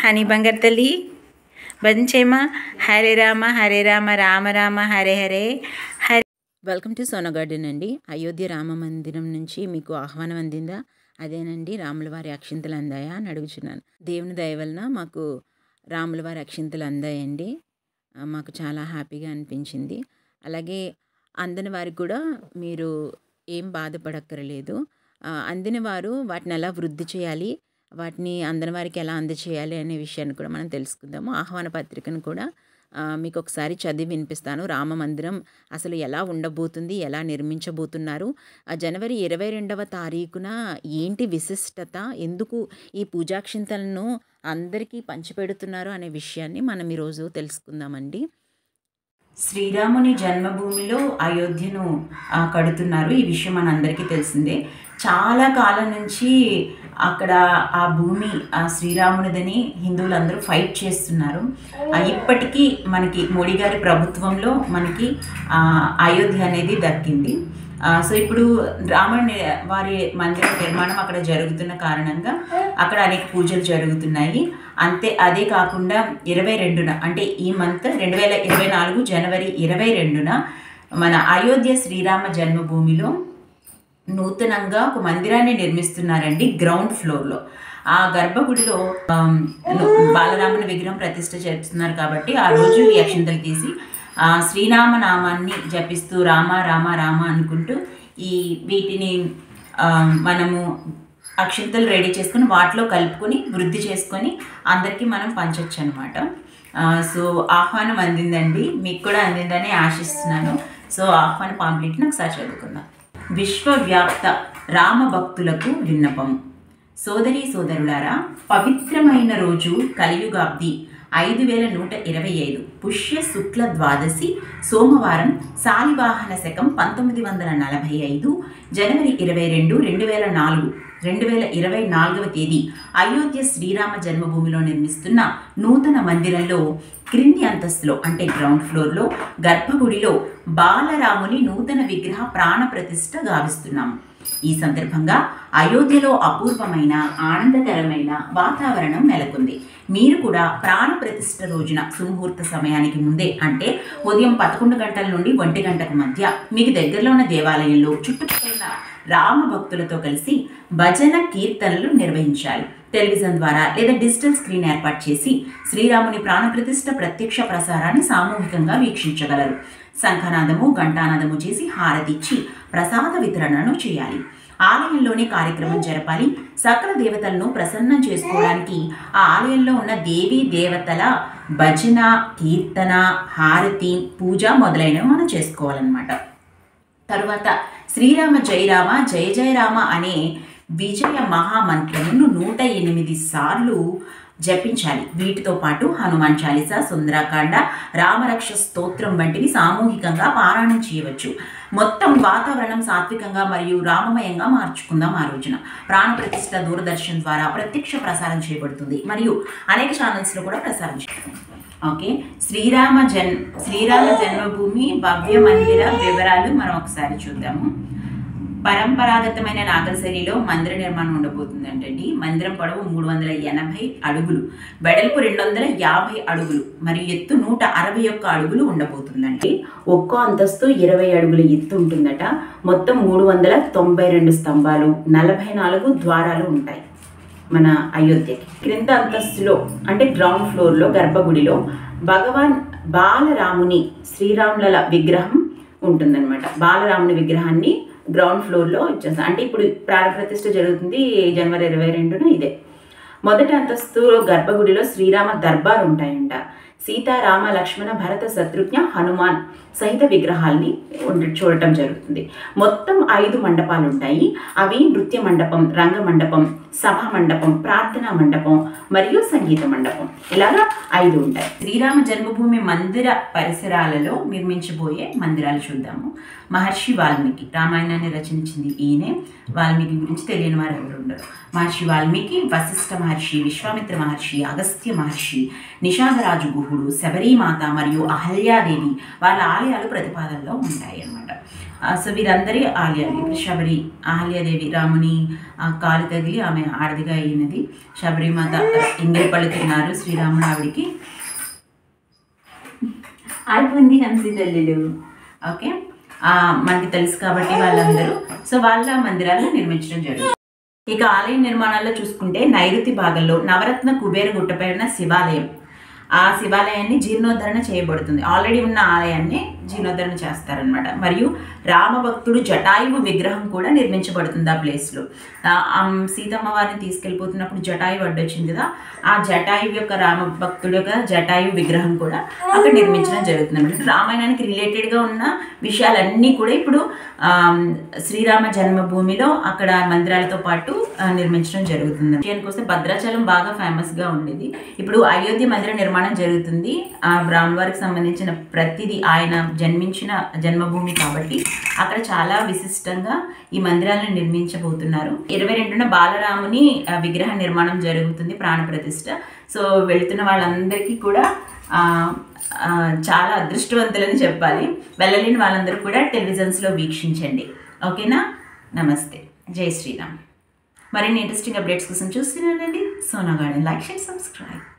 honey బంగారు తల్లి బంచేమా Hare Rama Hare Rama Rama Rama Hare Hare Hare welcome to Sona garden అండి అయోధ్య రామ మందిరం నుంచి మీకు ఆహ్వానం అందిందా అదేనండి రాముల వారి అక్షింతలు అందాయా అని అడుగుచున్నాను దేవుని దయ వలన మాకు రాముల వారి అక్షింతలు అందాయండి ఆ, మాకు చాలా హ్యాపీగా అనిపించింది అలాగే అందని వారికి కూడా మీరు ఏం బాధపడక్కర్లేదు ఆ, అందిన వారు వాటిని ఎలా వృద్ధి చేయాలి వాటిని అందని వారికి ఎలా అందచేయాలి అనే విషయాన్ని కూడా మనం తెలుసుకుందాము ఆహ్వాన పత్రికను కూడా ఆ, మీకు ఒకసారి చదివి వినిపిస్తాను రామ మందిరం అసలు ఎలా ఉండబోతుంది ఎలా నిర్మించబోతున్నారు ఆ జనవరి ఇరవై రెండవ తారీఖున ఏంటి విశిష్టత ఎందుకు ఈ పూజాక్షింతలను అందరికీ పంచిపెడుతున్నారు అనే విషయాన్ని మనం ఈరోజు తెలుసుకుందామండి శ్రీరాముని జన్మభూమిలో అయోధ్యను ఆ, కడుతున్నారు ఈ విషయం మనందరికీ తెలిసిందే చాలా కాలం నుంచి అక్కడ ఆ భూమి ఆ శ్రీరామునిదని హిందువులందరూ ఫైట్ చేస్తున్నారు ఆ, ఇప్పటికీ మనకి మోడీ గారి ప్రభుత్వంలో మనకి ఆ, అయోధ్య అనేది దక్కింది ఆ, సో ఇప్పుడు రాముని వారి మందిర నిర్మాణం అక్కడ జరుగుతున్న కారణంగా అక్కడ అనేక పూజలు జరుగుతున్నాయి అంతే అదే కాకుండా ఇరవై రెండున అంటే ఈ మంత్ రెండు వేల ఇరవై నాలుగు జనవరి ఇరవై రెండున మన అయోధ్య శ్రీరామ జన్మభూమిలో నూతనంగా ఒక మందిరాన్ని నిర్మిస్తున్నారండి గ్రౌండ్ ఫ్లోర్లో ఆ గర్భగుడిలో ఆమ్, ను- బాలరాముని విగ్రహం ప్రతిష్ఠ చేస్తున్నారు కాబట్టి ఆ రోజు ఈ అక్షింతలు తీసి ఆ శ్రీరామ నామాన్ని జపిస్తూ రామ రామ రామ అనుకుంటూ ఈ వీటిని ఆ, మనము అక్షింతలు రెడీ చేసుకుని వాటిలో కలుపుకొని వృద్ధి చేసుకొని అందరికీ మనం పంచొచ్చు అనమాట సో ఆహ్వానం అందిందండి మీకు కూడా అందిందని ఆశిస్తున్నాను సో ఆహ్వాన పాంప్లెట్ని ఒకసారి చదువుకుందాం విశ్వవ్యాప్త రామ భక్తులకు విన్నపం సోదరీ సోదరులారా పవిత్రమైన రోజు కలియుగాబ్ది ఐదు వేల నూట ఇరవై ఐదు పుష్య శుక్ల ద్వాదశి సోమవారం శాలివాహన శకం పంతొమ్మిది వందల నలభై ఐదు జనవరి ఇరవై రెండు రెండు వేల నాలుగు రెండు వేల ఇరవై నాలుగవ తేదీ అయోధ్య శ్రీరామ జన్మభూమిలో నిర్మిస్తున్న నూతన మందిరంలో క్రింది అంతస్తులో అంటే గ్రౌండ్ ఫ్లోర్లో గర్భగుడిలో బాలరాముని నూతన విగ్రహ ప్రాణ ప్రతిష్ఠ గావిస్తున్నాము ఈ సందర్భంగా అయోధ్యలో అపూర్వమైన ఆనందకరమైన వాతావరణం నెలకొంది మీరు కూడా ప్రాణ ప్రతిష్ఠ రోజున సుముహూర్త సమయానికి ముందే అంటే ఉదయం పదకొండు గంటల నుండి ఒంటి గంటకు మధ్య మీకు దగ్గరలో ఉన్న దేవాలయంలో చుట్టుపక్కల ఉన్న రామ భక్తులతో కలిసి భజన కీర్తనలు నిర్వహించాలి టెలివిజన్ ద్వారా లేదా డిజిటల్ స్క్రీన్ ఏర్పాటు చేసి శ్రీరాముని ప్రాణప్రతిష్ఠ ప్రత్యక్ష ప్రసారాన్ని సామూహికంగా వీక్షించగలరు శంఖనాదము ఘంటానాదము చేసి హారతిచ్చి ప్రసాద వితరణను చేయాలి ఆలయంలోనే కార్యక్రమం జరపాలి సకల దేవతలను ప్రసన్నం చేసుకోవడానికి ఆ ఆలయంలో ఉన్న దేవీ దేవతల భజన కీర్తన హారతి పూజ మొదలైనవి మనం చేసుకోవాలన్నమాట తరువాత శ్రీరామ జయరామ జయ జయరామ అనే విజయ మహామంత్రమును నూట ఎనిమిది సార్లు జపించాలి వీటితో పాటు హనుమాన్ చాలీస సుందరాకాండ రామరక్ష స్తోత్రం వంటివి సామూహికంగా పారాయణం చేయవచ్చు మొత్తం వాతావరణం సాత్వికంగా మరియు రామమయంగా మార్చుకుందాం ఆ రోజున ప్రాణ ప్రతిష్ఠ దూరదర్శన్ ద్వారా ప్రత్యక్ష ప్రసారం చేయబడుతుంది మరియు అనేక ఛానల్స్లో కూడా ప్రసారం చేయబడుతుంది ఓకే శ్రీరామ జన్ శ్రీరామ జన్మభూమి భవ్య మందిర వివరాలు మనం ఒకసారి చూద్దాము పరంపరాగతమైన నాగర శైలిలో మందిర నిర్మాణం ఉండబోతుందంటండి మందిరం పొడవు మూడు వందల ఎనభై అడుగులు వెడల్పు రెండు వందల యాభై అడుగులు మరియు ఎత్తు నూట అరవై ఒక్క అడుగులు ఉండబోతుందండి ఒక్కో అంతస్తు ఇరవై అడుగుల ఎత్తు ఉంటుందట మొత్తం మూడు వందల తొంభై రెండు స్తంభాలు నలభై నాలుగు ద్వారాలు ఉంటాయి మన అయోధ్యకి క్రింద అంతస్తులో అంటే గ్రౌండ్ ఫ్లోర్లో గర్భగుడిలో భగవాన్ బాలరాముని శ్రీరాముల విగ్రహం ఉంటుందన్నమాట బాలరాముని విగ్రహాన్ని గ్రౌండ్ ఫ్లోర్లో ఇచ్చేస్తాం అంటే ఇప్పుడు ప్రాణ ప్రతిష్ఠ జరుగుతుంది జనవరి ఇరవై రెండున ఇదే మొదటి అంతస్తులో గర్భగుడిలో శ్రీరామ దర్బార్ ఉంటాయంట సీతారామ లక్ష్మణ భరత శత్రుఘ్న హనుమాన్ సహిత విగ్రహాల్ని ఉండ- చూడటం జరుగుతుంది మొత్తం ఐదు మండపాలు ఉంటాయి అవి నృత్య మండపం రంగ మండపం సభా మండపం ప్రార్థనా మండపం మరియు సంగీత మండపం ఇలాగా ఐదు ఉంటాయి శ్రీరామ జన్మభూమి మందిర పరిసరాలలో నిర్మించబోయే మందిరాలు చూద్దాము మహర్షి వాల్మీకి రామాయణాన్ని రచించింది ఈయనే వాల్మీకి గురించి తెలియని వారు ఎవరు ఉండరు మహర్షి వాల్మీకి వశిష్ఠ మహర్షి విశ్వామిత్ర మహర్షి అగస్త్య మహర్షి నిషాదరాజు గుహ చంద్రమౌళీపుడు శబరిమాత మరియు అహల్యాదేవి వాళ్ళ ఆలయాలు ప్రతిపాదనలో ఉంటాయి అన్నమాట ఆ, సో వీరందరి ఆలయాలు ఇప్పుడు శబరి అహల్యాదేవి రాముని ఆ, కాలు తగిలి ఆమె ఆడదిగా అయినది శబరిమాత ఇంగిలి పలుకున్నారు శ్రీరాముడు ఆవిడికి అయిపోయింది హంసి తల్లులు ఓకే ఆ, మనకి తెలుసు కాబట్టి వాళ్ళందరూ సో వాళ్ళ మందిరాలను నిర్మించడం జరుగుతుంది ఇక ఆలయ నిర్మాణాల్లో చూసుకుంటే నైరుతి భాగంలో నవరత్న కుబేర గుట్టపైన శివాలయం ఆ శివాలయాన్ని జీర్ణోద్ధరణ చేయబడుతుంది ఆల్రెడీ ఉన్న ఆలయాన్ని జీర్ణోద్ధరణ చేస్తారనమాట మరియు రామభక్తుడు జటాయువు విగ్రహం కూడా నిర్మించబడుతుంది ఆ ప్లేస్లో సీతమ్మ వారిని తీసుకెళ్ళిపోతున్నప్పుడు జటాయువు అడ్డొచ్చింది కదా ఆ జటాయువు యొక్క రామ భక్తుడు యొక్క జటాయువు విగ్రహం కూడా అక్కడ నిర్మించడం జరుగుతుంది అనమాట రామాయణానికి రిలేటెడ్గా ఉన్న విషయాలన్నీ కూడా ఇప్పుడు ఆమ్, శ్రీరామ జన్మభూమిలో అక్కడ మందిరాలతో పాటు ఆ, నిర్మించడం జరుగుతుంది విషయానికి భద్రాచలం బాగా ఫేమస్గా ఉండేది ఇప్పుడు అయోధ్య మందిర నిర్మాణం జరుగుతుంది ఆ రాములవారికి సంబంధించిన ప్రతిదీ ఆయన జన్మించిన జన్మభూమి కాబట్టి అక్కడ చాలా విశిష్టంగా ఈ మందిరాలను నిర్మించబోతున్నారు ఇరవై రెండున బాలరాముని ఆ, విగ్రహ నిర్మాణం జరుగుతుంది ప్రాణ ప్రతిష్ఠ సో వెళ్తున్న వాళ్ళందరికీ కూడా ఆ, ఆ, చాలా అదృష్టవంతులని చెప్పాలి వెళ్ళలేని వాళ్ళందరూ కూడా టెలివిజన్స్లో వీక్షించండి ఓకేనా నమస్తే జై శ్రీరామ్ మరిన్ని ఇంట్రెస్టింగ్ అప్డేట్స్ కోసం చూస్తున్నానండి Sona garden like share subscribe